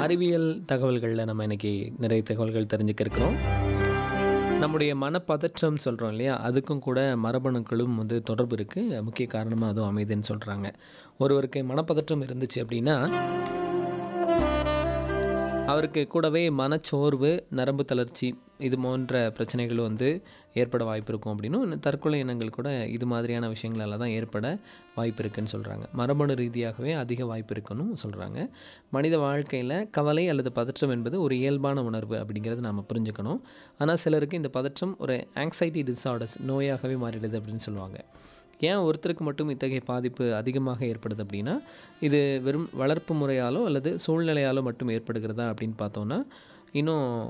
அறிவியல் தகவல்களில் நம்ம இன்னைக்கு நிறைய தகவல்கள் தெரிஞ்சுக்க இருக்கிறோம் நம்முடைய மனப்பதற்றம் சொல்கிறோம் இல்லையா அதுக்கும் கூட மரபணுக்களும் வந்து தொடர்பு இருக்குது முக்கிய காரணமாக அதுவும் அமைதுன்னு சொல்கிறாங்க ஒருவருக்கு மனப்பதற்றம் இருந்துச்சு அப்படின்னா அவருக்கு கூடவே மனச்சோர்வு நரம்பு தளர்ச்சி இது போன்ற பிரச்சனைகள் வந்து ஏற்பட வாய்ப்பு இருக்கும் அப்படின்னும் இன்னும் தற்கொலை எண்ணங்கள் கூட இது மாதிரியான விஷயங்களால தான் ஏற்பட வாய்ப்பு இருக்குன்னு சொல்கிறாங்க மரபணு ரீதியாகவே அதிக வாய்ப்பு இருக்குன்னு சொல்கிறாங்க மனித வாழ்க்கையில் கவலை அல்லது பதற்றம் என்பது ஒரு இயல்பான உணர்வு அப்படிங்கிறது நாம் புரிஞ்சுக்கணும் ஆனால் சிலருக்கு இந்த பதற்றம் ஒரு ஆங்ஸைட்டி டிஸார்டர்ஸ் நோயாகவே மாறிடுது அப்படின்னு சொல்லுவாங்க ஏன் ஒருத்தருக்கு மட்டும் இத்தகைய பாதிப்பு அதிகமாக ஏற்படுது அப்படின்னா இது வெறும் வளர்ப்பு முறையாலோ அல்லது சூழ்நிலையாலோ மட்டும் ஏற்படுகிறதா அப்படின்னு பார்த்தோன்னா இன்னும்